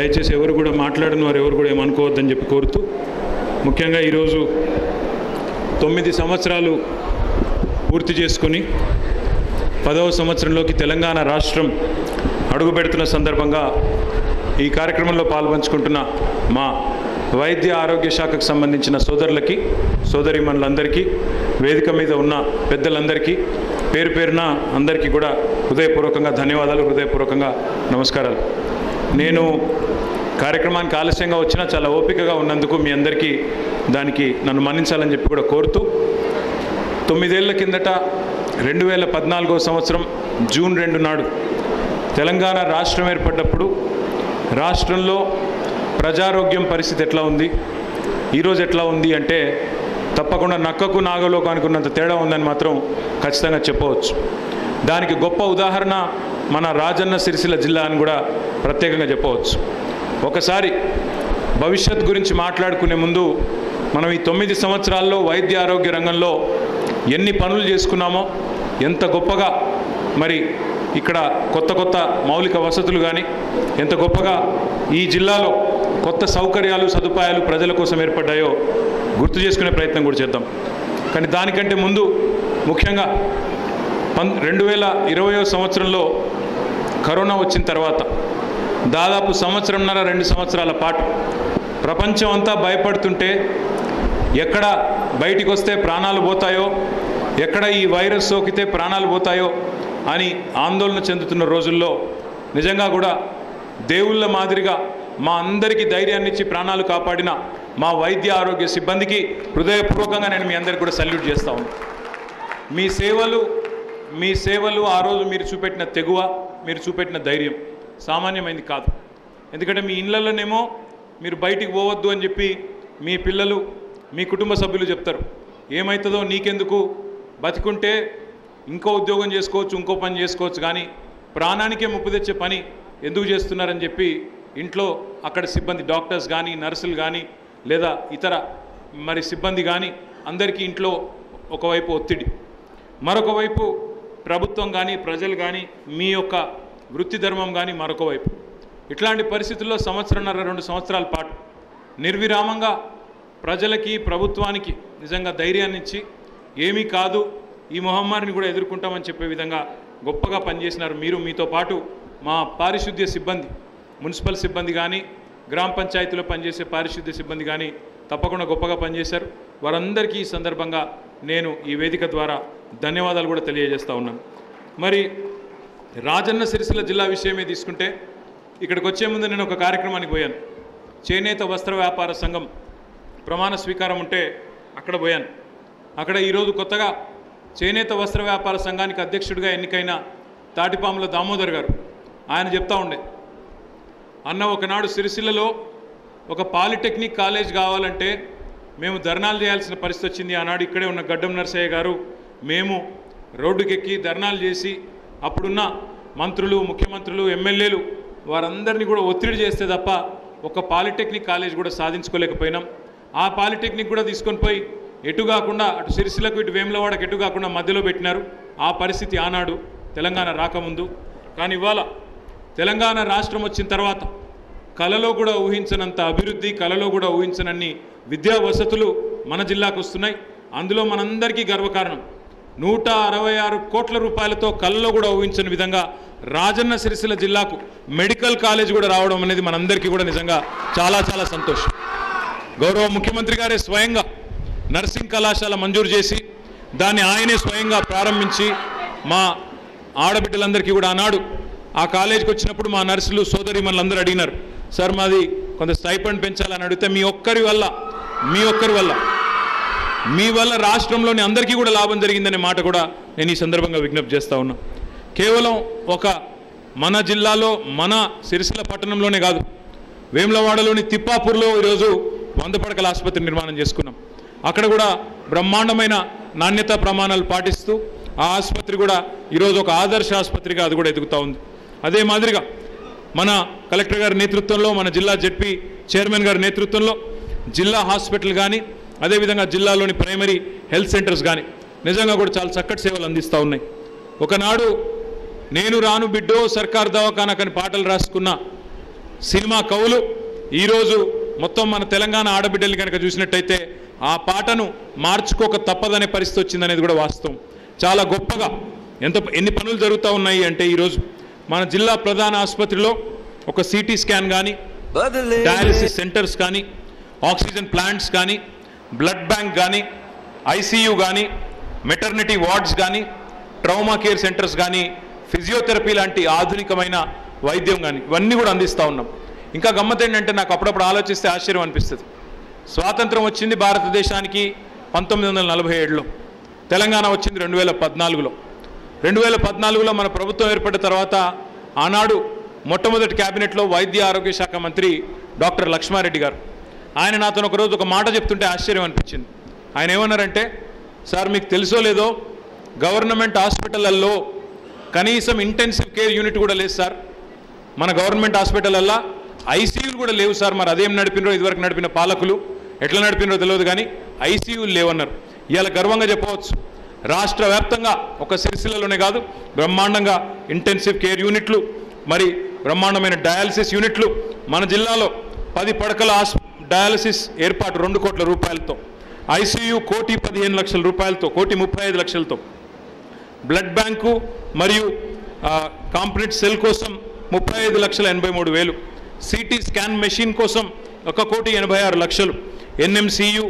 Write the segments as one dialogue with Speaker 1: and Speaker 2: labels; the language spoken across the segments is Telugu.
Speaker 1: దయచేసి ఎవరు కూడా మాట్లాడని వారు ఎవరు కూడా ఏమనుకోవద్దని చెప్పి కోరుతూ ముఖ్యంగా ఈరోజు తొమ్మిది సంవత్సరాలు పూర్తి చేసుకొని పదవ సంవత్సరంలోకి తెలంగాణ రాష్ట్రం అడుగు పెడుతున్న సందర్భంగా ఈ కార్యక్రమంలో పాల్పంచుకుంటున్న మా వైద్య ఆరోగ్య శాఖకు సంబంధించిన సోదరులకి సోదరిమణులందరికీ వేదిక మీద ఉన్న పెద్దలందరికీ పేరు పేరున అందరికీ కూడా హృదయపూర్వకంగా ధన్యవాదాలు హృదయపూర్వకంగా నమస్కారాలు నేను కార్యక్రమానికి ఆలస్యంగా వచ్చినా చాలా ఓపికగా ఉన్నందుకు మీ అందరికీ దానికి నన్ను మన్నించాలని చెప్పి కూడా కోరుతూ తొమ్మిదేళ్ల కిందట రెండు వేల పద్నాలుగో సంవత్సరం జూన్ రెండు నాడు తెలంగాణ రాష్ట్రం ఏర్పడ్డప్పుడు రాష్ట్రంలో ప్రజారోగ్యం పరిస్థితి ఎట్లా ఉంది ఈరోజు ఎట్లా ఉంది అంటే తప్పకుండా నక్కకు నాగలోకి అనుకున్నంత తేడా ఉందని మాత్రం ఖచ్చితంగా చెప్పవచ్చు దానికి గొప్ప ఉదాహరణ మన రాజన్న సిరిసిల్ల జిల్లా అని కూడా ప్రత్యేకంగా చెప్పవచ్చు ఒకసారి భవిష్యత్ గురించి మాట్లాడుకునే ముందు మనం ఈ తొమ్మిది సంవత్సరాల్లో వైద్య ఆరోగ్య రంగంలో ఎన్ని పనులు చేసుకున్నామో ఎంత గొప్పగా మరి ఇక్కడ కొత్త కొత్త మౌలిక వసతులు కానీ ఎంత గొప్పగా ఈ జిల్లాలో కొత్త సౌకర్యాలు సదుపాయాలు ప్రజల కోసం ఏర్పడ్డాయో గుర్తు చేసుకునే ప్రయత్నం కూడా చేద్దాం కానీ దానికంటే ముందు ముఖ్యంగా పం రెండు వేల ఇరవయో సంవత్సరంలో కరోనా వచ్చిన తర్వాత దాదాపు సంవత్సరంన్నర రెండు సంవత్సరాల పాటు ప్రపంచం అంతా భయపడుతుంటే ఎక్కడ బయటికి వస్తే ప్రాణాలు పోతాయో ఎక్కడ ఈ వైరస్ సోకితే ప్రాణాలు పోతాయో అని ఆందోళన చెందుతున్న రోజుల్లో నిజంగా కూడా దేవుళ్ళ మాదిరిగా మా అందరికీ ధైర్యాన్ని ఇచ్చి ప్రాణాలు కాపాడిన మా వైద్య ఆరోగ్య సిబ్బందికి హృదయపూర్వకంగా నేను మీ అందరికీ కూడా సల్యూట్ చేస్తా ఉన్నాను మీ సేవలు మీ సేవలు ఆ రోజు మీరు చూపెట్టిన తెగువ మీరు చూపెట్టిన ధైర్యం సామాన్యమైంది కాదు ఎందుకంటే మీ ఇళ్ళలోనేమో మీరు బయటికి పోవద్దు అని చెప్పి మీ పిల్లలు మీ కుటుంబ సభ్యులు చెప్తారు ఏమవుతుందో నీకెందుకు బతికుంటే ఇంకో ఉద్యోగం చేసుకోవచ్చు ఇంకో పని చేసుకోవచ్చు కానీ ప్రాణానికే ముప్పు తెచ్చే పని ఎందుకు చేస్తున్నారని చెప్పి ఇంట్లో అక్కడ సిబ్బంది డాక్టర్స్ కానీ నర్సులు కానీ లేదా ఇతర మరి సిబ్బంది కానీ అందరికీ ఇంట్లో ఒకవైపు ఒత్తిడి మరొక వైపు ప్రభుత్వం కానీ ప్రజలు కానీ మీ యొక్క వృత్తి ధర్మం కానీ మరొక వైపు ఇట్లాంటి పరిస్థితుల్లో సంవత్సరంన్నర రెండు సంవత్సరాల పాటు నిర్విరామంగా ప్రజలకి ప్రభుత్వానికి నిజంగా ధైర్యాన్ని ఇచ్చి ఏమీ కాదు ఈ మహమ్మారిని కూడా ఎదుర్కొంటామని చెప్పే విధంగా గొప్పగా పనిచేసినారు మీరు మీతో పాటు మా పారిశుద్ధ్య సిబ్బంది మున్సిపల్ సిబ్బంది కానీ గ్రామ పంచాయతీలో పనిచేసే పారిశుద్ధ్య సిబ్బంది కానీ తప్పకుండా గొప్పగా పనిచేశారు వారందరికీ ఈ సందర్భంగా నేను ఈ వేదిక ద్వారా ధన్యవాదాలు కూడా తెలియజేస్తా ఉన్నాను మరి రాజన్న సిరిసిల్ల జిల్లా విషయమే తీసుకుంటే ఇక్కడికి వచ్చే ముందు నేను ఒక కార్యక్రమానికి పోయాను చేనేత వస్త్ర వ్యాపార సంఘం ప్రమాణ స్వీకారం ఉంటే అక్కడ పోయాను అక్కడ ఈరోజు కొత్తగా చేనేత వస్త్ర వ్యాపార సంఘానికి అధ్యక్షుడిగా ఎన్నికైన తాటిపాముల దామోదర్ గారు ఆయన చెప్తా ఉండే అన్న ఒకనాడు సిరిసిల్లలో ఒక పాలిటెక్నిక్ కాలేజ్ కావాలంటే మేము ధర్నాలు చేయాల్సిన పరిస్థితి వచ్చింది ఆనాడు ఇక్కడే ఉన్న గడ్డం నరసయ్య గారు మేము రోడ్డుకెక్కి ధర్నాలు చేసి అప్పుడున్న మంత్రులు ముఖ్యమంత్రులు ఎమ్మెల్యేలు వారందరినీ కూడా ఒత్తిడి చేస్తే తప్ప ఒక పాలిటెక్నిక్ కాలేజ్ కూడా సాధించుకోలేకపోయినాం ఆ పాలిటెక్నిక్ కూడా తీసుకొని పోయి ఎటు కాకుండా అటు సిరిసిలకు ఇటు వేములవాడకు ఎటు కాకుండా మధ్యలో పెట్టినారు ఆ పరిస్థితి ఆనాడు తెలంగాణ రాకముందు కానీ ఇవాళ తెలంగాణ రాష్ట్రం వచ్చిన తర్వాత కలలో కూడా ఊహించనంత అభివృద్ధి కలలో కూడా ఊహించనన్ని విద్యా వసతులు మన జిల్లాకు వస్తున్నాయి అందులో మనందరికీ గర్వకారణం నూట అరవై ఆరు కోట్ల రూపాయలతో కలలో కూడా ఊహించని విధంగా రాజన్న సిరిసిల్ల జిల్లాకు మెడికల్ కాలేజ్ కూడా రావడం అనేది మనందరికీ కూడా నిజంగా చాలా చాలా సంతోషం గౌరవ ముఖ్యమంత్రి గారే స్వయంగా నర్సింగ్ కళాశాల మంజూరు చేసి దాన్ని ఆయనే స్వయంగా ప్రారంభించి మా ఆడబిడ్డలందరికీ కూడా ఆనాడు ఆ కాలేజీకి వచ్చినప్పుడు మా నర్సులు సోదరి అందరూ అడిగినారు సార్ మాది కొంత స్టైపండ్ పెంచాలని అడిగితే మీ ఒక్కరి వల్ల మీ ఒక్కరి వల్ల మీ వల్ల రాష్ట్రంలోని అందరికీ కూడా లాభం జరిగిందనే మాట కూడా నేను ఈ సందర్భంగా విజ్ఞప్తి చేస్తా ఉన్నా కేవలం ఒక మన జిల్లాలో మన సిరిసిల్ల పట్టణంలోనే కాదు వేములవాడలోని తిప్పాపూర్లో ఈరోజు వంద పడకల ఆసుపత్రి నిర్మాణం చేసుకున్నాం అక్కడ కూడా బ్రహ్మాండమైన నాణ్యతా ప్రమాణాలు పాటిస్తూ ఆ ఆసుపత్రి కూడా ఈరోజు ఒక ఆదర్శ ఆసుపత్రిగా అది కూడా ఎదుగుతూ ఉంది అదే మాదిరిగా మన కలెక్టర్ గారి నేతృత్వంలో మన జిల్లా జడ్పీ చైర్మన్ గారి నేతృత్వంలో జిల్లా హాస్పిటల్ కానీ అదేవిధంగా జిల్లాలోని ప్రైమరీ హెల్త్ సెంటర్స్ కానీ నిజంగా కూడా చాలా చక్కటి సేవలు అందిస్తూ ఉన్నాయి ఒకనాడు నేను రాను బిడ్డో సర్కార్ దవాఖానాకని పాటలు రాసుకున్న సినిమా కవులు ఈరోజు మొత్తం మన తెలంగాణ ఆడబిడ్డల్ని కనుక చూసినట్టయితే ఆ పాటను మార్చుకోక తప్పదనే పరిస్థితి వచ్చిందనేది కూడా వాస్తవం చాలా గొప్పగా ఎంత ఎన్ని పనులు జరుగుతూ ఉన్నాయి అంటే ఈరోజు మన జిల్లా ప్రధాన ఆసుపత్రిలో ఒక సిటీ స్కాన్ కానీ డయాలిసిస్ సెంటర్స్ కానీ ఆక్సిజన్ ప్లాంట్స్ కానీ బ్లడ్ బ్యాంక్ కానీ ఐసీయూ కానీ మెటర్నిటీ వార్డ్స్ కానీ ట్రౌమా కేర్ సెంటర్స్ కానీ ఫిజియోథెరపీ లాంటి ఆధునికమైన వైద్యం కానీ ఇవన్నీ కూడా అందిస్తూ ఉన్నాం ఇంకా గమ్మత్ ఏంటంటే నాకు అప్పుడప్పుడు ఆలోచిస్తే ఆశ్చర్యం అనిపిస్తుంది స్వాతంత్రం వచ్చింది భారతదేశానికి పంతొమ్మిది వందల నలభై ఏడులో తెలంగాణ వచ్చింది రెండు వేల పద్నాలుగులో రెండు వేల పద్నాలుగులో మన ప్రభుత్వం ఏర్పడిన తర్వాత ఆనాడు మొట్టమొదటి క్యాబినెట్లో వైద్య ఆరోగ్య శాఖ మంత్రి డాక్టర్ లక్ష్మారెడ్డి గారు ఆయన నాతో ఒకరోజు ఒక మాట చెప్తుంటే ఆశ్చర్యం అనిపించింది ఆయన ఏమన్నారంటే సార్ మీకు తెలుసో లేదో గవర్నమెంట్ హాస్పిటళ్ళల్లో కనీసం ఇంటెన్సివ్ కేర్ యూనిట్ కూడా లేదు సార్ మన గవర్నమెంట్ హాస్పిటలల్లా ఐసీయూలు కూడా లేవు సార్ మరి అదేం నడిపినరో ఇదివరకు నడిపిన పాలకులు ఎట్లా నడిపినరో తెలియదు కానీ ఐసీయూలు లేవన్నారు ఇవాళ గర్వంగా చెప్పవచ్చు రాష్ట్ర వ్యాప్తంగా ఒక సిరిసిల్లలోనే కాదు బ్రహ్మాండంగా ఇంటెన్సివ్ కేర్ యూనిట్లు మరి బ్రహ్మాండమైన డయాలసిస్ యూనిట్లు మన జిల్లాలో పది పడకల ఆస్ డయాలసిస్ ఏర్పాటు రెండు కోట్ల రూపాయలతో ఐసీయూ కోటి పదిహేను లక్షల రూపాయలతో కోటి ముప్పై ఐదు లక్షలతో బ్లడ్ బ్యాంకు మరియు కాంపనెంట్ సెల్ కోసం ముప్పై ఐదు లక్షల ఎనభై మూడు వేలు సిటీ స్కాన్ మెషిన్ కోసం ఒక కోటి ఎనభై ఆరు లక్షలు ఎన్ఎంసియు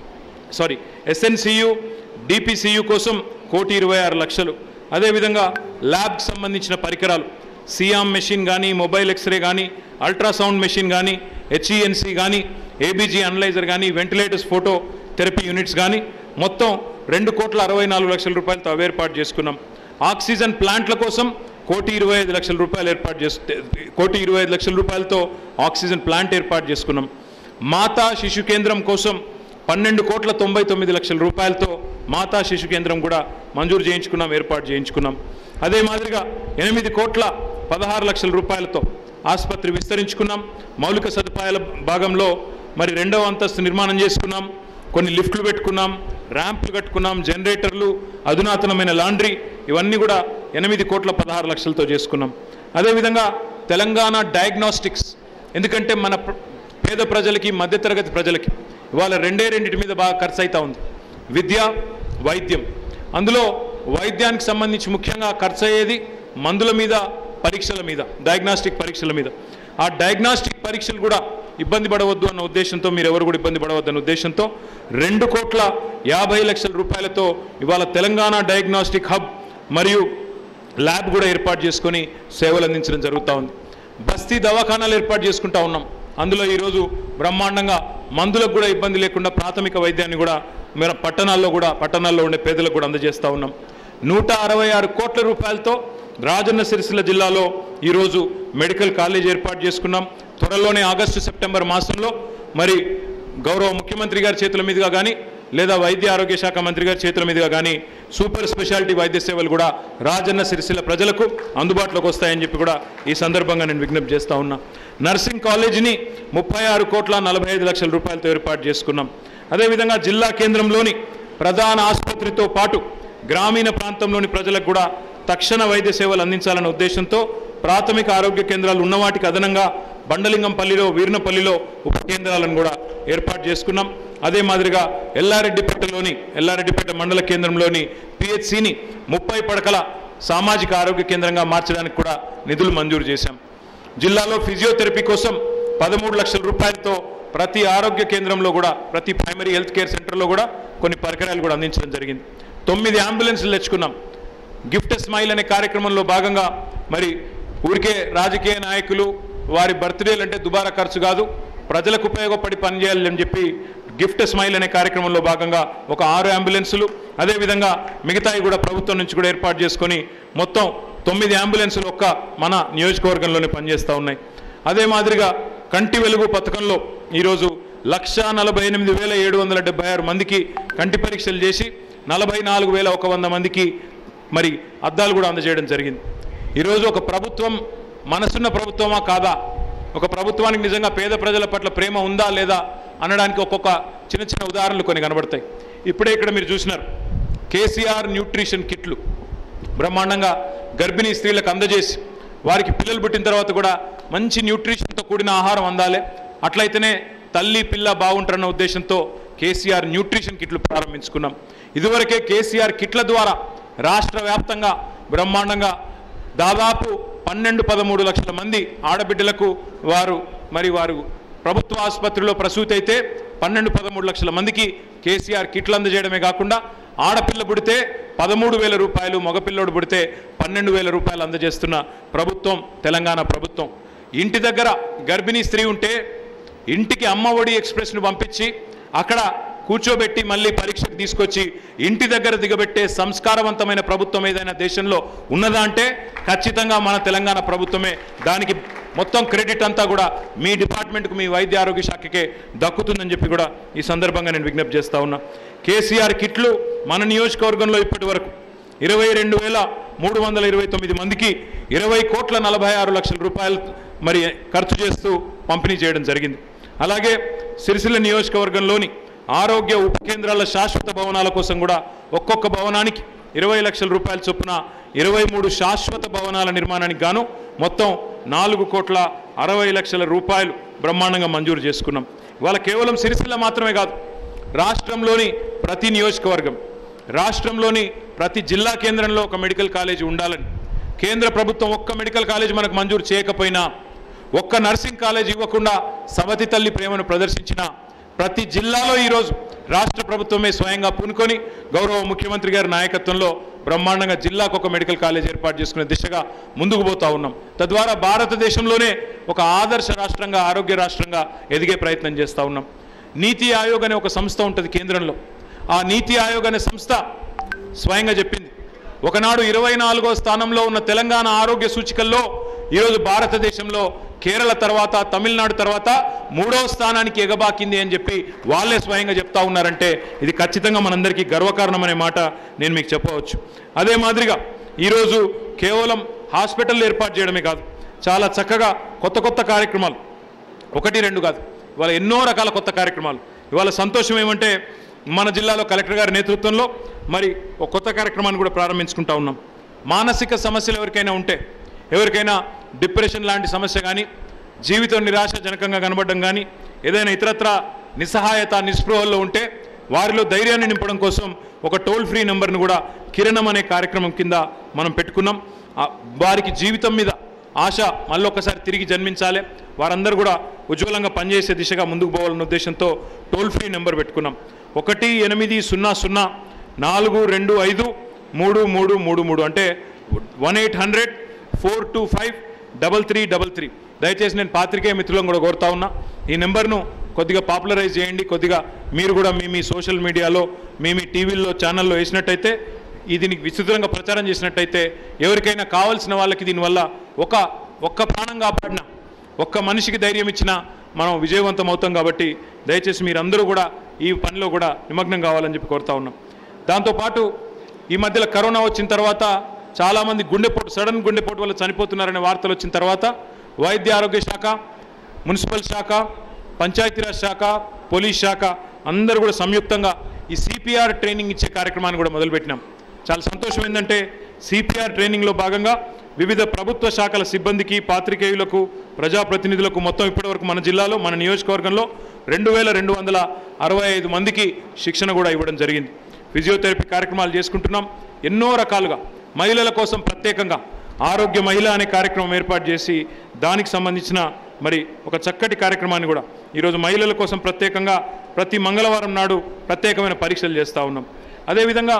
Speaker 1: సారీ ఎస్ఎన్సియు డిపిసియు కోసం కోటి ఇరవై ఆరు లక్షలు అదేవిధంగా ల్యాబ్కి సంబంధించిన పరికరాలు సియామ్ మెషిన్ కానీ మొబైల్ ఎక్స్రే కానీ అల్ట్రాసౌండ్ మెషిన్ కానీ హెచ్ఈఎన్సి కానీ ఏబీజీ అనలైజర్ కానీ వెంటిలేటర్స్ ఫోటో థెరపీ యూనిట్స్ కానీ మొత్తం రెండు కోట్ల అరవై నాలుగు లక్షల రూపాయలతో అవి ఏర్పాటు చేసుకున్నాం ఆక్సిజన్ ప్లాంట్ల కోసం కోటి ఇరవై ఐదు లక్షల రూపాయలు ఏర్పాటు చేసు కోటి ఇరవై ఐదు లక్షల రూపాయలతో ఆక్సిజన్ ప్లాంట్ ఏర్పాటు చేసుకున్నాం మాతా శిశు కేంద్రం కోసం పన్నెండు కోట్ల తొంభై తొమ్మిది లక్షల రూపాయలతో మాతా శిశు కేంద్రం కూడా మంజూరు చేయించుకున్నాం ఏర్పాటు చేయించుకున్నాం అదే మాదిరిగా ఎనిమిది కోట్ల పదహారు లక్షల రూపాయలతో ఆసుపత్రి విస్తరించుకున్నాం మౌలిక సదుపాయాల భాగంలో మరి రెండవ అంతస్తు నిర్మాణం చేసుకున్నాం కొన్ని లిఫ్ట్లు పెట్టుకున్నాం ర్యాంపులు కట్టుకున్నాం జనరేటర్లు అధునాతనమైన లాండ్రీ ఇవన్నీ కూడా ఎనిమిది కోట్ల పదహారు లక్షలతో చేసుకున్నాం అదేవిధంగా తెలంగాణ డయాగ్నోస్టిక్స్ ఎందుకంటే మన ప్ర- పేద ప్రజలకి మధ్యతరగతి ప్రజలకి ఇవాళ రెండే రెండింటి మీద బాగా ఖర్చు అవుతా ఉంది విద్య వైద్యం అందులో వైద్యానికి సంబంధించి ముఖ్యంగా ఖర్చు అయ్యేది మందుల మీద పరీక్షల మీద డయాగ్నాస్టిక్ పరీక్షల మీద ఆ డయాగ్నాస్టిక్ పరీక్షలు కూడా ఇబ్బంది పడవద్దు అన్న ఉద్దేశంతో మీరు ఎవరు కూడా ఇబ్బంది పడవద్దు అన్న ఉద్దేశంతో రెండు కోట్ల యాభై లక్షల రూపాయలతో ఇవాళ తెలంగాణ డయాగ్నాస్టిక్ హబ్ మరియు ల్యాబ్ కూడా ఏర్పాటు చేసుకొని సేవలు అందించడం జరుగుతూ ఉంది బస్తీ దవాఖానాలు ఏర్పాటు చేసుకుంటా ఉన్నాం అందులో ఈరోజు బ్రహ్మాండంగా మందులకు కూడా ఇబ్బంది లేకుండా ప్రాథమిక వైద్యాన్ని కూడా మన పట్టణాల్లో కూడా పట్టణాల్లో ఉండే పేదలకు కూడా అందజేస్తూ ఉన్నాం నూట అరవై ఆరు కోట్ల రూపాయలతో రాజన్న సిరిసిల్ల జిల్లాలో ఈరోజు మెడికల్ కాలేజ్ ఏర్పాటు చేసుకున్నాం త్వరలోనే ఆగస్టు సెప్టెంబర్ మాసంలో మరి గౌరవ ముఖ్యమంత్రి గారి చేతుల మీదుగా కానీ లేదా వైద్య ఆరోగ్య శాఖ మంత్రి గారి చేతుల మీదుగా కానీ సూపర్ స్పెషాలిటీ వైద్య సేవలు కూడా రాజన్న సిరిసిల్ల ప్రజలకు అందుబాటులోకి వస్తాయని చెప్పి కూడా ఈ సందర్భంగా నేను విజ్ఞప్తి చేస్తా ఉన్నా నర్సింగ్ కాలేజీని ముప్పై ఆరు కోట్ల నలభై ఐదు లక్షల రూపాయలతో ఏర్పాటు చేసుకున్నాం అదేవిధంగా జిల్లా కేంద్రంలోని ప్రధాన ఆసుపత్రితో పాటు గ్రామీణ ప్రాంతంలోని ప్రజలకు కూడా తక్షణ వైద్య సేవలు అందించాలన్న ఉద్దేశంతో ప్రాథమిక ఆరోగ్య కేంద్రాలు ఉన్నవాటికి అదనంగా బండలింగంపల్లిలో వీర్నపల్లిలో ఉప కేంద్రాలను కూడా ఏర్పాటు చేసుకున్నాం అదే మాదిరిగా ఎల్లారెడ్డిపేటలోని ఎల్లారెడ్డిపేట మండల కేంద్రంలోని పిహెచ్సిని ముప్పై పడకల సామాజిక ఆరోగ్య కేంద్రంగా మార్చడానికి కూడా నిధులు మంజూరు చేశాం జిల్లాలో ఫిజియోథెరపీ కోసం పదమూడు లక్షల రూపాయలతో ప్రతి ఆరోగ్య కేంద్రంలో కూడా ప్రతి ప్రైమరీ హెల్త్ కేర్ సెంటర్లో కూడా కొన్ని పరికరాలు కూడా అందించడం జరిగింది తొమ్మిది అంబులెన్స్లు తెచ్చుకున్నాం గిఫ్ట్ స్మైల్ అనే కార్యక్రమంలో భాగంగా మరి ఊరికే రాజకీయ నాయకులు వారి బర్త్డేలు అంటే దుబారా ఖర్చు కాదు ప్రజలకు ఉపయోగపడి పనిచేయాలి అని చెప్పి గిఫ్ట్ స్మైల్ అనే కార్యక్రమంలో భాగంగా ఒక ఆరు అంబులెన్సులు అదేవిధంగా మిగతాయి కూడా ప్రభుత్వం నుంచి కూడా ఏర్పాటు చేసుకొని మొత్తం తొమ్మిది అంబులెన్సులు ఒక్క మన నియోజకవర్గంలోనే పనిచేస్తూ ఉన్నాయి అదే మాదిరిగా కంటి వెలుగు పథకంలో ఈరోజు లక్ష నలభై ఎనిమిది వేల ఏడు వందల డెబ్బై ఆరు మందికి కంటి పరీక్షలు చేసి నలభై నాలుగు వేల ఒక వంద మందికి మరి అద్దాలు కూడా అందజేయడం జరిగింది ఈరోజు ఒక ప్రభుత్వం మనసున్న ప్రభుత్వమా కాదా ఒక ప్రభుత్వానికి నిజంగా పేద ప్రజల పట్ల ప్రేమ ఉందా లేదా అనడానికి ఒక్కొక్క చిన్న చిన్న ఉదాహరణలు కొన్ని కనబడతాయి ఇప్పుడే ఇక్కడ మీరు చూసినారు కేసీఆర్ న్యూట్రిషన్ కిట్లు బ్రహ్మాండంగా గర్భిణీ స్త్రీలకు అందజేసి వారికి పిల్లలు పుట్టిన తర్వాత కూడా మంచి న్యూట్రిషన్తో కూడిన ఆహారం అందాలి అట్లయితేనే తల్లి పిల్ల బాగుంటారన్న ఉద్దేశంతో కేసీఆర్ న్యూట్రిషన్ కిట్లు ప్రారంభించుకున్నాం ఇదివరకే కేసీఆర్ కిట్ల ద్వారా రాష్ట్ర వ్యాప్తంగా బ్రహ్మాండంగా దాదాపు పన్నెండు పదమూడు లక్షల మంది ఆడబిడ్డలకు వారు మరి వారు ప్రభుత్వ ఆసుపత్రిలో ప్రసూతి అయితే పన్నెండు పదమూడు లక్షల మందికి కేసీఆర్ కిట్లు అందజేయడమే కాకుండా ఆడపిల్ల పుడితే పదమూడు వేల రూపాయలు మగపిల్లోడు పుడితే పన్నెండు వేల రూపాయలు అందజేస్తున్న ప్రభుత్వం తెలంగాణ ప్రభుత్వం ఇంటి దగ్గర గర్భిణీ స్త్రీ ఉంటే ఇంటికి అమ్మ ఒడి ఎక్స్ప్రెస్ను పంపించి అక్కడ కూర్చోబెట్టి మళ్ళీ పరీక్షకు తీసుకొచ్చి ఇంటి దగ్గర దిగబెట్టే సంస్కారవంతమైన ప్రభుత్వం ఏదైనా దేశంలో ఉన్నదా అంటే ఖచ్చితంగా మన తెలంగాణ ప్రభుత్వమే దానికి మొత్తం క్రెడిట్ అంతా కూడా మీ డిపార్ట్మెంట్కు మీ వైద్య ఆరోగ్య శాఖకే దక్కుతుందని చెప్పి కూడా ఈ సందర్భంగా నేను విజ్ఞప్తి చేస్తా ఉన్నా కేసీఆర్ కిట్లు మన నియోజకవర్గంలో ఇప్పటి వరకు ఇరవై రెండు వేల మూడు వందల ఇరవై తొమ్మిది మందికి ఇరవై కోట్ల నలభై ఆరు లక్షల రూపాయలు మరి ఖర్చు చేస్తూ పంపిణీ చేయడం జరిగింది అలాగే సిరిసిల్ల నియోజకవర్గంలోని ఆరోగ్య ఉప కేంద్రాల శాశ్వత భవనాల కోసం కూడా ఒక్కొక్క భవనానికి ఇరవై లక్షల రూపాయల చొప్పున ఇరవై మూడు శాశ్వత భవనాల నిర్మాణానికి గాను మొత్తం నాలుగు కోట్ల అరవై లక్షల రూపాయలు బ్రహ్మాండంగా మంజూరు చేసుకున్నాం ఇవాళ కేవలం సిరిసిల్ల మాత్రమే కాదు రాష్ట్రంలోని ప్రతి నియోజకవర్గం రాష్ట్రంలోని ప్రతి జిల్లా కేంద్రంలో ఒక మెడికల్ కాలేజీ ఉండాలని కేంద్ర ప్రభుత్వం ఒక్క మెడికల్ కాలేజ్ మనకు మంజూరు చేయకపోయినా ఒక్క నర్సింగ్ కాలేజ్ ఇవ్వకుండా సవతి తల్లి ప్రేమను ప్రదర్శించిన ప్రతి జిల్లాలో ఈరోజు రాష్ట్ర ప్రభుత్వమే స్వయంగా పూనుకొని గౌరవ ముఖ్యమంత్రి గారి నాయకత్వంలో బ్రహ్మాండంగా జిల్లాకు ఒక మెడికల్ కాలేజ్ ఏర్పాటు చేసుకునే దిశగా ముందుకు పోతా ఉన్నాం తద్వారా భారతదేశంలోనే ఒక ఆదర్శ రాష్ట్రంగా ఆరోగ్య రాష్ట్రంగా ఎదిగే ప్రయత్నం చేస్తూ ఉన్నాం నీతి ఆయోగ్ అనే ఒక సంస్థ ఉంటుంది కేంద్రంలో ఆ నీతి ఆయోగ్ అనే సంస్థ స్వయంగా చెప్పింది ఒకనాడు ఇరవై నాలుగో స్థానంలో ఉన్న తెలంగాణ ఆరోగ్య సూచికల్లో ఈరోజు భారతదేశంలో కేరళ తర్వాత తమిళనాడు తర్వాత మూడో స్థానానికి ఎగబాకింది అని చెప్పి వాళ్ళే స్వయంగా చెప్తా ఉన్నారంటే ఇది ఖచ్చితంగా మనందరికీ గర్వకారణం అనే మాట నేను మీకు చెప్పవచ్చు అదే మాదిరిగా ఈరోజు కేవలం హాస్పిటల్ ఏర్పాటు చేయడమే కాదు చాలా చక్కగా కొత్త కొత్త కార్యక్రమాలు ఒకటి రెండు కాదు ఇవాళ ఎన్నో రకాల కొత్త కార్యక్రమాలు ఇవాళ సంతోషం ఏమంటే మన జిల్లాలో కలెక్టర్ గారి నేతృత్వంలో మరి ఒక కొత్త కార్యక్రమాన్ని కూడా ప్రారంభించుకుంటా ఉన్నాం మానసిక సమస్యలు ఎవరికైనా ఉంటే ఎవరికైనా డిప్రెషన్ లాంటి సమస్య కానీ జీవితం నిరాశజనకంగా కనబడడం కానీ ఏదైనా ఇతరత్ర నిస్సహాయత నిస్పృహల్లో ఉంటే వారిలో ధైర్యాన్ని నింపడం కోసం ఒక టోల్ ఫ్రీ నెంబర్ను కూడా కిరణం అనే కార్యక్రమం కింద మనం పెట్టుకున్నాం ఆ వారికి జీవితం మీద ఆశ మళ్ళొక్కసారి తిరిగి జన్మించాలి వారందరూ కూడా ఉజ్వలంగా పనిచేసే దిశగా ముందుకు పోవాలన్న ఉద్దేశంతో టోల్ ఫ్రీ నెంబర్ పెట్టుకున్నాం ఒకటి ఎనిమిది సున్నా సున్నా నాలుగు రెండు ఐదు మూడు మూడు మూడు మూడు అంటే one eight hundred four two five double three double three దయచేసి నేను పాత్రికేయ మిత్రులను కూడా కోరుతా ఉన్నా ఈ నెంబర్ను కొద్దిగా పాపులరైజ్ చేయండి కొద్దిగా మీరు కూడా మీ మీ సోషల్ మీడియాలో మీ మీ టీవీల్లో ఛానల్లో వేసినట్టయితే ఇది విస్తృతంగా ప్రచారం చేసినట్టయితే ఎవరికైనా కావాల్సిన వాళ్ళకి దీనివల్ల ఒక ఒక్క ప్రాణం కాపాడినా ఒక్క మనిషికి ధైర్యం ఇచ్చినా మనం విజయవంతం అవుతాం కాబట్టి దయచేసి మీరందరూ కూడా ఈ పనిలో కూడా నిమగ్నం కావాలని చెప్పి కోరుతా ఉన్నాం దాంతోపాటు ఈ మధ్యలో కరోనా వచ్చిన తర్వాత చాలామంది గుండెపోటు సడన్ గుండెపోటు వల్ల చనిపోతున్నారనే వార్తలు వచ్చిన తర్వాత వైద్య ఆరోగ్య శాఖ మున్సిపల్ శాఖ పంచాయతీరాజ్ శాఖ పోలీస్ శాఖ అందరూ కూడా సంయుక్తంగా ఈ సిపిఆర్ ట్రైనింగ్ ఇచ్చే కార్యక్రమాన్ని కూడా మొదలుపెట్టినాం చాలా సంతోషం ఏంటంటే సిపిఆర్ ట్రైనింగ్లో భాగంగా వివిధ ప్రభుత్వ శాఖల సిబ్బందికి పాత్రికేయులకు ప్రజాప్రతినిధులకు మొత్తం ఇప్పటివరకు మన జిల్లాలో మన నియోజకవర్గంలో రెండు వేల రెండు వందల అరవై ఐదు మందికి శిక్షణ కూడా ఇవ్వడం జరిగింది ఫిజియోథెరపీ కార్యక్రమాలు చేసుకుంటున్నాం ఎన్నో రకాలుగా మహిళల కోసం ప్రత్యేకంగా ఆరోగ్య మహిళ అనే కార్యక్రమం ఏర్పాటు చేసి దానికి సంబంధించిన మరి ఒక చక్కటి కార్యక్రమాన్ని కూడా ఈరోజు మహిళల కోసం ప్రత్యేకంగా ప్రతి మంగళవారం నాడు ప్రత్యేకమైన పరీక్షలు చేస్తూ ఉన్నాం అదేవిధంగా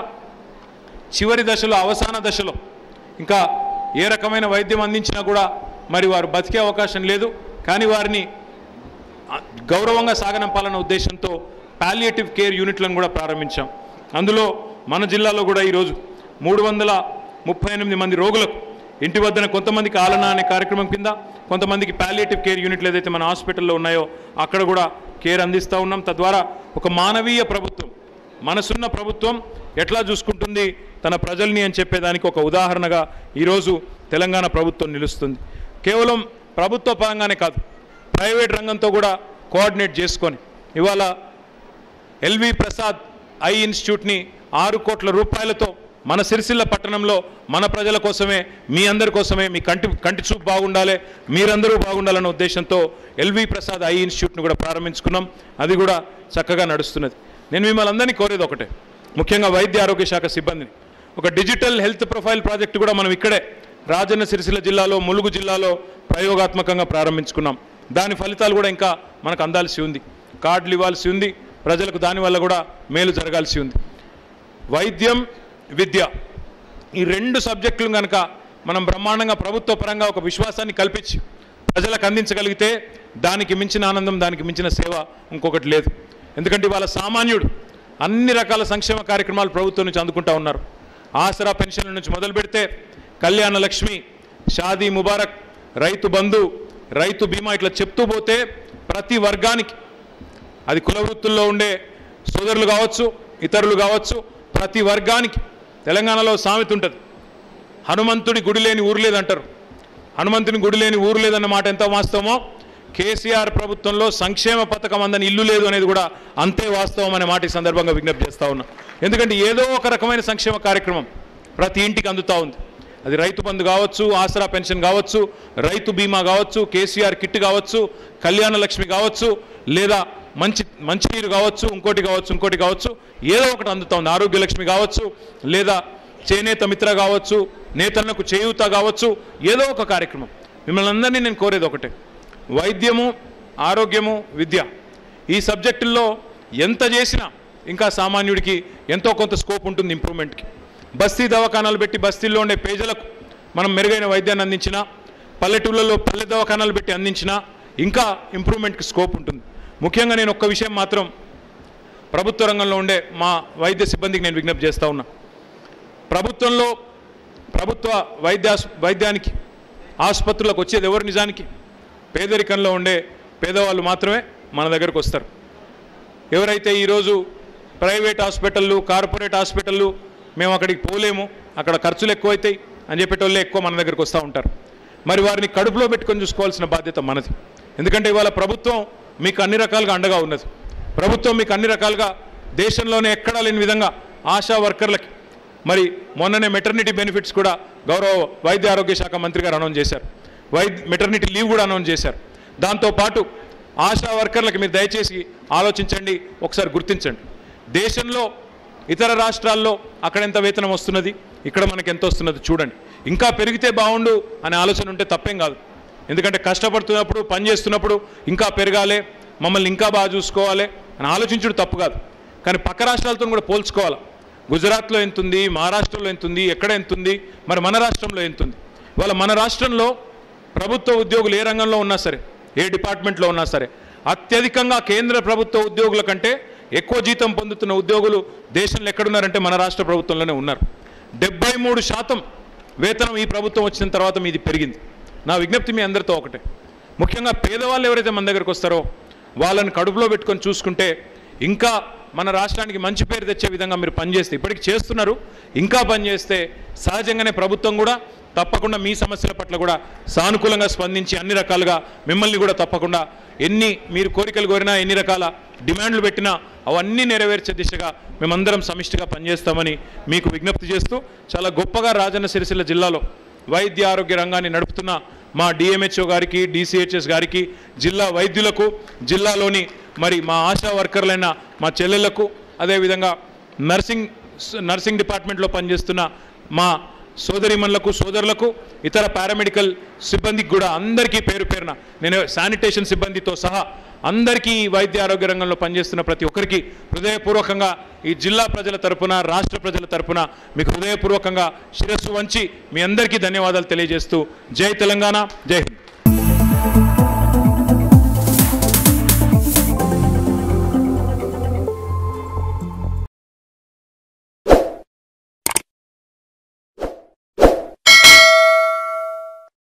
Speaker 1: చివరి దశలో అవసాన దశలో ఇంకా ఏ రకమైన వైద్యం అందించినా కూడా మరి వారు బతికే అవకాశం లేదు కానీ వారిని ఆ, గౌరవంగా సాగనంపాలన్న ఉద్దేశంతో పాలియేటివ్ కేర్ యూనిట్లను కూడా ప్రారంభించాం అందులో మన జిల్లాలో కూడా ఈరోజు మూడు వందల ముప్పై ఎనిమిది మంది రోగులకు ఇంటి వద్దన కొంతమందికి ఆలన అనే కార్యక్రమం కింద కొంతమందికి పాలియేటివ్ కేర్ యూనిట్లు ఏదైతే మన హాస్పిటల్లో ఉన్నాయో అక్కడ కూడా కేర్ అందిస్తూ ఉన్నాం తద్వారా ఒక మానవీయ ప్రభుత్వం మనసున్న ప్రభుత్వం ఎట్లా చూసుకుంటుంది తన ప్రజల్ని అని చెప్పేదానికి ఒక ఉదాహరణగా ఈరోజు తెలంగాణ ప్రభుత్వం నిలుస్తుంది కేవలం ప్రభుత్వ పరంగానే కాదు ప్రైవేట్ రంగంతో కూడా కోఆర్డినేట్ చేసుకొని ఇవాళ ఎల్వి ప్రసాద్ ఐ ఇన్స్టిట్యూట్ని ఆరు కోట్ల రూపాయలతో మన సిరిసిల్ల పట్టణంలో మన ప్రజల కోసమే మీ అందరి కోసమే మీ కంటి కంటి చూపు బాగుండాలి మీరందరూ బాగుండాలన్న ఉద్దేశంతో ఎల్వి ప్రసాద్ ఐ ఇన్స్టిట్యూట్ను కూడా ప్రారంభించుకున్నాం అది కూడా చక్కగా నడుస్తున్నది నేను మిమ్మల్ని అందరినీ కోరేది ఒకటే ముఖ్యంగా వైద్య ఆరోగ్య శాఖ సిబ్బందిని ఒక డిజిటల్ హెల్త్ ప్రొఫైల్ ప్రాజెక్టు కూడా మనం ఇక్కడే రాజన్న సిరిసిల్ల జిల్లాలో ములుగు జిల్లాలో ప్రయోగాత్మకంగా ప్రారంభించుకున్నాం దాని ఫలితాలు కూడా ఇంకా మనకు అందాల్సి ఉంది కార్డులు ఇవ్వాల్సి ఉంది ప్రజలకు దానివల్ల కూడా మేలు జరగాల్సి ఉంది వైద్యం విద్య ఈ రెండు సబ్జెక్టులు కనుక మనం బ్రహ్మాండంగా ప్రభుత్వ పరంగా ఒక విశ్వాసాన్ని కల్పించి ప్రజలకు అందించగలిగితే దానికి మించిన ఆనందం దానికి మించిన సేవ ఇంకొకటి లేదు ఎందుకంటే ఇవాళ సామాన్యుడు అన్ని రకాల సంక్షేమ కార్యక్రమాలు ప్రభుత్వం నుంచి అందుకుంటా ఉన్నారు ఆసరా పెన్షన్ల నుంచి మొదలు పెడితే కళ్యాణ లక్ష్మి షాదీ ముబారక్ రైతు బంధు రైతు బీమా ఇట్లా చెప్తూ పోతే ప్రతి వర్గానికి అది కుల వృత్తుల్లో ఉండే సోదరులు కావచ్చు ఇతరులు కావచ్చు ప్రతి వర్గానికి తెలంగాణలో సామెత ఉంటుంది హనుమంతుడి గుడి లేని ఊరు లేదంటారు హనుమంతుని గుడి లేని ఊరు లేదన్న మాట ఎంత వాస్తవమో కేసీఆర్ ప్రభుత్వంలో సంక్షేమ పథకం అందని ఇల్లు లేదు అనేది కూడా అంతే వాస్తవం అనే మాట ఈ సందర్భంగా విజ్ఞప్తి చేస్తా ఉన్నా ఎందుకంటే ఏదో ఒక రకమైన సంక్షేమ కార్యక్రమం ప్రతి ఇంటికి అందుతూ ఉంది అది రైతు బంధు కావచ్చు ఆసరా పెన్షన్ కావచ్చు రైతు బీమా కావచ్చు కేసీఆర్ కిట్ కావచ్చు కళ్యాణ లక్ష్మి కావచ్చు లేదా మంచి మంచినీరు కావచ్చు ఇంకోటి కావచ్చు ఇంకోటి కావచ్చు ఏదో ఒకటి అందుతా ఉంది ఆరోగ్య లక్ష్మి కావచ్చు లేదా చేనేత మిత్ర కావచ్చు నేతలకు చేయూత కావచ్చు ఏదో ఒక కార్యక్రమం మిమ్మల్ని అందరినీ నేను కోరేది ఒకటే వైద్యము ఆరోగ్యము విద్య ఈ సబ్జెక్టుల్లో ఎంత చేసినా ఇంకా సామాన్యుడికి ఎంతో కొంత స్కోప్ ఉంటుంది ఇంప్రూవ్మెంట్కి బస్తీ దవాఖానాలు పెట్టి బస్తీల్లో ఉండే పేజలకు మనం మెరుగైన వైద్యాన్ని అందించినా పల్లెటూళ్ళలో పల్లె దవాఖానాలు పెట్టి అందించినా ఇంకా ఇంప్రూవ్మెంట్కి స్కోప్ ఉంటుంది ముఖ్యంగా నేను ఒక్క విషయం మాత్రం ప్రభుత్వ రంగంలో ఉండే మా వైద్య సిబ్బందికి నేను విజ్ఞప్తి చేస్తా ఉన్నా ప్రభుత్వంలో ప్రభుత్వ వైద్య వైద్యానికి ఆసుపత్రులకు వచ్చేది ఎవరు నిజానికి పేదరికంలో ఉండే పేదవాళ్ళు మాత్రమే మన దగ్గరకు వస్తారు ఎవరైతే ఈరోజు ప్రైవేట్ హాస్పిటళ్ళు కార్పొరేట్ హాస్పిటళ్ళు మేము అక్కడికి పోలేము అక్కడ ఖర్చులు ఎక్కువైతాయి అని చెప్పేటోళ్ళే ఎక్కువ మన దగ్గరికి వస్తూ ఉంటారు మరి వారిని కడుపులో పెట్టుకొని చూసుకోవాల్సిన బాధ్యత మనది ఎందుకంటే ఇవాళ ప్రభుత్వం మీకు అన్ని రకాలుగా అండగా ఉన్నది ప్రభుత్వం మీకు అన్ని రకాలుగా దేశంలోనే ఎక్కడా లేని విధంగా ఆశా వర్కర్లకి మరి మొన్ననే మెటర్నిటీ బెనిఫిట్స్ కూడా గౌరవ వైద్య ఆరోగ్య శాఖ మంత్రి గారు అనౌన్స్ చేశారు వైద్య మెటర్నిటీ లీవ్ కూడా అనౌన్స్ చేశారు దాంతోపాటు ఆశా వర్కర్లకు మీరు దయచేసి ఆలోచించండి ఒకసారి గుర్తించండి దేశంలో ఇతర రాష్ట్రాల్లో అక్కడ ఎంత వేతనం వస్తున్నది ఇక్కడ మనకి ఎంత వస్తున్నది చూడండి ఇంకా పెరిగితే బాగుండు అనే ఆలోచన ఉంటే తప్పేం కాదు ఎందుకంటే కష్టపడుతున్నప్పుడు పని చేస్తున్నప్పుడు ఇంకా పెరగాలి మమ్మల్ని ఇంకా బాగా చూసుకోవాలి అని ఆలోచించుడు తప్పు కాదు కానీ పక్క రాష్ట్రాలతో కూడా పోల్చుకోవాలి గుజరాత్లో ఎంత ఉంది మహారాష్ట్రలో ఎంత ఉంది ఎక్కడ ఎంత ఉంది మరి మన రాష్ట్రంలో ఎంత ఉంది ఇవాళ మన రాష్ట్రంలో ప్రభుత్వ ఉద్యోగులు ఏ రంగంలో ఉన్నా సరే ఏ డిపార్ట్మెంట్లో ఉన్నా సరే అత్యధికంగా కేంద్ర ప్రభుత్వ ఉద్యోగుల కంటే ఎక్కువ జీతం పొందుతున్న ఉద్యోగులు దేశంలో ఎక్కడున్నారంటే మన రాష్ట్ర ప్రభుత్వంలోనే ఉన్నారు డెబ్బై మూడు శాతం వేతనం ఈ ప్రభుత్వం వచ్చిన తర్వాత మీది పెరిగింది నా విజ్ఞప్తి మీ అందరితో ఒకటే ముఖ్యంగా పేదవాళ్ళు ఎవరైతే మన దగ్గరకు వస్తారో వాళ్ళని కడుపులో పెట్టుకొని చూసుకుంటే ఇంకా మన రాష్ట్రానికి మంచి పేరు తెచ్చే విధంగా మీరు పనిచేస్తే ఇప్పటికి చేస్తున్నారు ఇంకా పనిచేస్తే సహజంగానే ప్రభుత్వం కూడా తప్పకుండా మీ సమస్యల పట్ల కూడా సానుకూలంగా స్పందించి అన్ని రకాలుగా మిమ్మల్ని కూడా తప్పకుండా ఎన్ని మీరు కోరికలు కోరినా ఎన్ని రకాల డిమాండ్లు పెట్టినా అవన్నీ నెరవేర్చే దిశగా మేమందరం సమిష్టిగా పనిచేస్తామని మీకు విజ్ఞప్తి చేస్తూ చాలా గొప్పగా రాజన్న సిరిసిల్ల జిల్లాలో వైద్య ఆరోగ్య రంగాన్ని నడుపుతున్న మా డిఎంహెచ్ఓ గారికి డిసిహెచ్ఎస్ గారికి జిల్లా వైద్యులకు జిల్లాలోని మరి మా ఆశా వర్కర్లైన మా చెల్లెళ్లకు అదేవిధంగా నర్సింగ్ నర్సింగ్ డిపార్ట్మెంట్లో పనిచేస్తున్న మా సోదరిమణులకు సోదరులకు ఇతర పారామెడికల్ సిబ్బందికి కూడా అందరికీ పేరు పేరున నేను శానిటేషన్ సిబ్బందితో సహా అందరికీ ఈ వైద్య ఆరోగ్య రంగంలో పనిచేస్తున్న ప్రతి ఒక్కరికి హృదయపూర్వకంగా ఈ జిల్లా ప్రజల తరపున రాష్ట్ర ప్రజల తరపున మీకు హృదయపూర్వకంగా శిరస్సు వంచి మీ అందరికీ ధన్యవాదాలు తెలియజేస్తూ జై తెలంగాణ జై హింద్